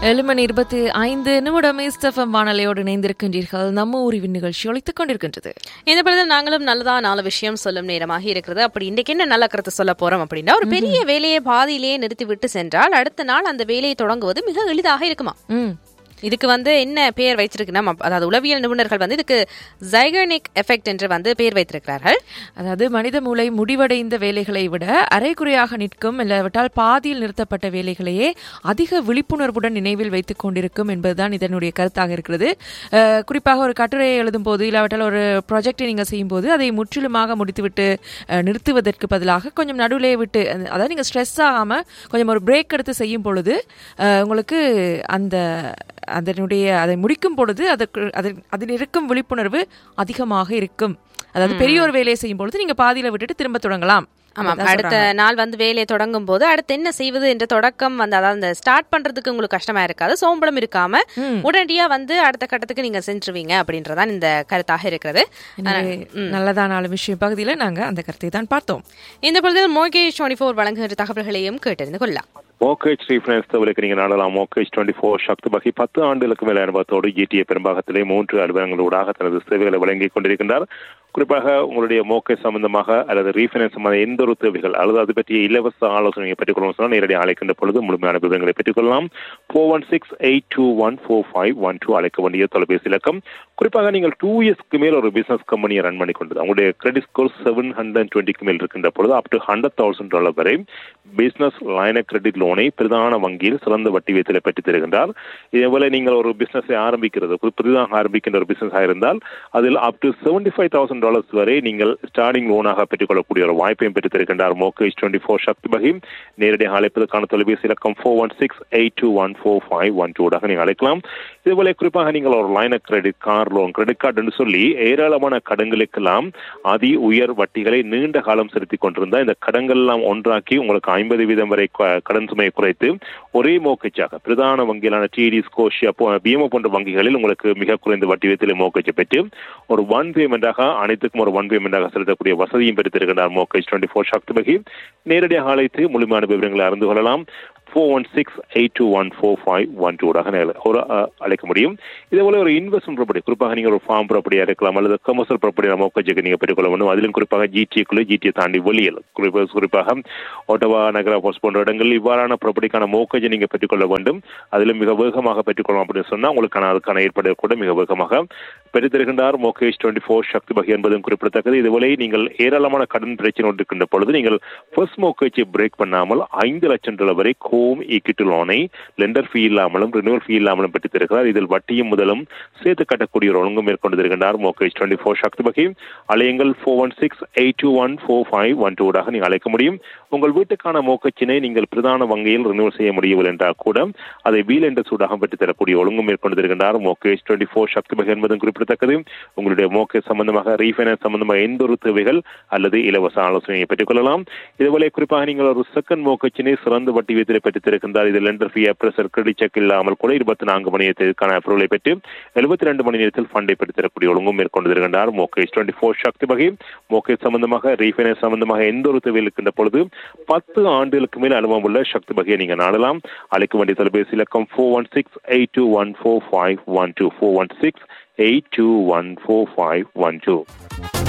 ஏழு மணி இருபத்தி ஐந்து நிமிடம் இஸ்டஃபம் வானலையோடு இணைந்திருக்கின்றீர்கள் நம்ம ஊரின் நிகழ்ச்சி ஒழித்துக் கொண்டிருக்கின்றது இந்த படத்தில் நாங்களும் நல்லதா நாலு விஷயம் சொல்லும் நேரமாக இருக்கிறது அப்படி இன்றைக்கு என்ன நல்ல கருத்து சொல்ல போறோம் அப்படின்னா ஒரு பெரிய வேலையை பாதியிலேயே நிறுத்தி விட்டு சென்றால் அடுத்த நாள் அந்த வேலையை தொடங்குவது மிக எளிதாக இருக்குமா ம் இதுக்கு வந்து என்ன பெயர் வைத்திருக்குன்னா ம- அதாவது உளவியல் நிபுணர்கள் வந்து இதுக்கு ஜைகனிக் எஃபெக்ட் என்று வந்து பெயர் வைத்திருக்கிறார்கள் அதாவது மனித மூளை முடிவடைந்த வேலைகளை விட அரைகுறையாக நிற்கும் இல்லாவிட்டால் பாதியில் நிறுத்தப்பட்ட வேலைகளையே அதிக விழிப்புணர்வுடன் நினைவில் வைத்துக் கொண்டிருக்கும் என்பதுதான் இதனுடைய கருத்தாக இருக்கிறது அஹ், குறிப்பாக ஒரு கட்டுரையை எழுதும் போது இல்லாவிட்டால் ஒரு ப்ராஜெக்டை நீங்கள் செய்யும்போது அதை முற்றிலுமாக முடித்துவிட்டு அஹ், நிறுத்துவதற்கு பதிலாக கொஞ்சம் நடுவிலே விட்டு அந்த- அதாவது நீங்கள் ஸ்ட்ரெஸ் ஆகாமல் கொஞ்சம் ஒரு பிரேக் எடுத்து செய்யும் பொழுது அஹ், உங்களுக்கு அந்த அதனுடைய அதை முடிக்கும் பொழுது அதற்கு அதில் அதில் இருக்கும் விழிப்புணர்வு அதிகமாக இருக்கும் அதாவது பெரிய ஒரு வேலையை செய்யும் பொழுது நீங்க பாதியில விட்டுட்டு திரும்ப தொடங்கலாம் ஆமாம் அதான் அடுத்த சொல்றாங்க. நாள் வந்து வேலையை தொடங்கும் போது அடுத்து என்ன செய்வது என்ற தொடக்கம் வந்து அதாவது அந்த ஸ்டார்ட் பண்றதுக்கு உங்களுக்கு கஷ்டமா இருக்காது சோம்பலம் இருக்காம உடனடியா வந்து அடுத்த கட்டத்துக்கு நீங்க சென்றுவீங்க அப்படின்றதான் இந்த கருத்தாக இருக்கிறது எனவே நல்லதான விஷயம் பகுதியில நாங்க அந்த கருத்தை தான் பார்த்தோம் இந்த பொழுதில் மோகேஷ் டுவெண்ட்டி ஃபோர் வழங்குகின்ற தகவல்களையும் கேட்டறிந்து கொள்ளலாம் மோக்கேஜ் ரீஃபைனான்ஸ் தவிர்க்க நீங்கள் நாடலாம் மோக்கேஜ் டுவெண்ட்டி ஃபோர் சக்தி வகை பத்து ஆண்டுகளுக்கு மேல் அனுபவத்தோடு ஜிடிஏ பெரும்பாகத்திலே மூன்று அலுவலங்களூடாக தனது சேவைகளை வழங்கிக் கொண்டிருக்கின்றார் குறிப்பாக உங்களுடைய மோக்கேஜ் சம்பந்தமாக அல்லது ரீஃபைனான்ஸ் சம்பந்த எந்த ஒரு தேவைகள் அல்லது அது பற்றிய இலவச ஆலோசனையை பெற்றுக்கொள்ளணும் சொன்னால் நேரடியாக அழைக்கின்ற பொழுது முழுமையான விவரங்களை பெற்றுக்கொள்ளலாம் four one six eight two one four five one two அழைக்க வேண்டிய தொலைபேசி இலக்கம் குறிப்பாக நீங்கள் டூ இயர்ஸ்க்கு மேல் ஒரு பிசினஸ் கம்பெனியை ரன் பண்ணி கொண்டது உங்களுடைய கிரெடிட் ஸ்கோர் செவன் ஹண்ட்ரட் டுவெண்ட்டிக்கு மேல் இருக்கின்ற பொழுது up to hundred thousand dollar வரை பிசினஸ் லைன கிரெடிட் லோனை பிரதான வங்கியில் சிறந்த வட்டி வீதத்தில் பெற்றுத் தருகின்றார் இதேபோல நீங்கள் ஒரு பிசினஸை ஆரம்பிக்கிறது புது- புதிதாக ஆரம்பிக்கின்ற ஒரு பிசினஸ் இருந்தால் அதில் up to seventy five thousand dollars வரை நீங்கள் ஸ்டார்டிங் லோனாக பெற்றுக்கொள்ளக்கூடிய ஒரு வாய்ப்பையும் பெற்றுத் தருகின்றார் மோகேஷ் டுவெண்ட்டி ஃபோர் சக்தி பகி நேரடியாக அழைப்பதற்கான தொலைபேசி இலக்கம் four one six eight two one four five one டூடாக நீங்கள் அழைக்கலாம் இதுபோல குறிப்பாக நீங்கள் ஒரு line credit car loan credit card என்று சொல்லி ஏராளமான கடன்களுக்கெல்லாம் அதி உயர் வட்டிகளை நீண்ட காலம் செலுத்திக் கொண்டிருந்த இந்த கடன்கள் எல்லாம் ஒன்றாக்கி உங்களுக்கு ஐம்பது வீதம் வரை க- கடன் சுமையை குறைத்து ஒரே மோக்கச்சாக பிரதான வங்கிகளான டிடி ஸ்கோஷியா போ- பிஎம்ஓ போன்ற வங்கிகளில் உங்களுக்கு மிக குறைந்த வட்டி வீதத்தில் மோக்கச்சை பெற்று ஒரு ஒன் பேமெண்டாக அனைத்துக்கும் ஒரு ஒன் பேமெண்டாக செலுத்தக்கூடிய வசதியும் பெற்றிருக்கிறார் மோக்கேஜ் டுவெண்ட்டி ஃபோர் சக்தி பகி நேரடியாக அழைத்து முழுமையான விவரங்களை அறிந்து கொள்ளலாம் four one six eight two one four five one டூடாக ஒரு அஹ், அழைக்க முடியும் இதே போல ஒரு இன்வெஸ்ட்மெண்ட் ப்ராப்பர்ட்டி குறிப்பாக நீங்கள் ஒரு ஃபார்ம் ப்ராப்பர்ட்டியாக இருக்கலாம் அல்லது கமர்ஷியல் ப்ராப்பர்ட்டி மோக்கஜுக்கு நீங்கள் பெற்றுக்கொள்ள வேண்டும் அதிலும் குறிப்பாக ஜிடிக்குள்ளே ஜிடியை தாண்டி வெளியில் குறிப்பாக குறிப்பாக ஓட்டவா நகரா போஸ்ட் போன்ற இடங்கள் இவ்வாறான ப்ராப்பர்ட்டிக்கான மோக்கஜை நீங்கள் பெற்றுக்கொள்ள வேண்டும் அதிலும் மிக வேகமாக பெற்றுக்கொள்ளலாம் அப்படின்னு சொன்னால் உங்களுக்கான அதுக்கான ஏற்பாடு கூட மிக வேகமாக பெற்றுத்தருகின்றார் மோகேஷ் டுவெண்ட்டி ஃபோர் சக்தி பகி என்பதும் குறிப்பிடத்தக்கது இதுவரை நீங்கள் ஏராளமான கடன் பிரச்சனை இருக்கின்ற பொழுது நீங்கள் ஃபர்ஸ்ட் மோக்கேஜை பிரேக் பண்ணாமல் ஐந்து லட்சம் டாலர் வரை ஹோம் ஈக்விட்டி லோனை லெண்டர் ஃபீ இல்லாமலும் ரினிவல் ஃபீ இல்லாமலும் பெற்றுத் தருகிறார் இதில் வட்டியும் முதலும் சேர்த்து கட்டக்கூடிய ஒரு ஒழுங்கும் மேற்கொண்டு தருகின்றார் மோகேஷ் டுவெண்ட்டி ஃபோர் சக்தி பகி அலையுங்கள் four one six eight two one four five one டூடாக நீங்கள் அழைக்க முடியும் உங்கள் வீட்டுக்கான மோக்கச்சினை நீங்கள் பிரதான வங்கியில் ரினிவல் செய்ய முடியவில்லை என்றால் கூட அதை வீல் என்ற சூடாக பெற்று தரக்கூடிய ஒழுங்கும் மேற்கொண்டு தருகின்றார் மோகேஷ் டுவெண்ட்டி ஃபோர் சக்தி பகை என்பதும் குறிப்பிடத்தக்கது உங்களுடைய மோகேஷ் சம்பந்தமாக ரீஃபைனான்ஸ் சம்பந்தமாக எந்த ஒரு தேவைகள் அல்லது இலவச ஆலோசனையை பெற்றுக்கொள்ளலாம் இதுபோல குறிப்பாக நீங்கள் ஒரு செகண்ட் மோக்கச்சினை சிறந்த வட்டி வீதத்தில் பெற்றுத் தருகின்றார் இது lender fee appraiser credit check இல்லாமல் கூட இருபத்தி நான்கு மணி நேரத்திற்கான அப்ரூவலை பெற்று எழுபத்தி ரெண்டு மணி நேரத்தில் ஃபண்டை பெற்றுத் தரக்கூடிய ஒழுங்கும் மேற்கொண்டு தருகின்றார் மோகேஷ் டுவெண்ட்டி ஃபோர் சக்தி பகை மோகேஷ் சம்பந்தமாக ரீஃபைனான்ஸ் சம்பந்தமாக எந்த ஒரு தேவையில் இருக்கின்ற பொழுது பத்து ஆண்டுகளுக்கு மேல் அனுபவம் உள்ள சக்தி பகையை நீங்கள் நாடலாம் அழைக்க வேண்டிய தொலைபேசி இலக்கம் four one six eight two one four five one two four one six eight two one four five one two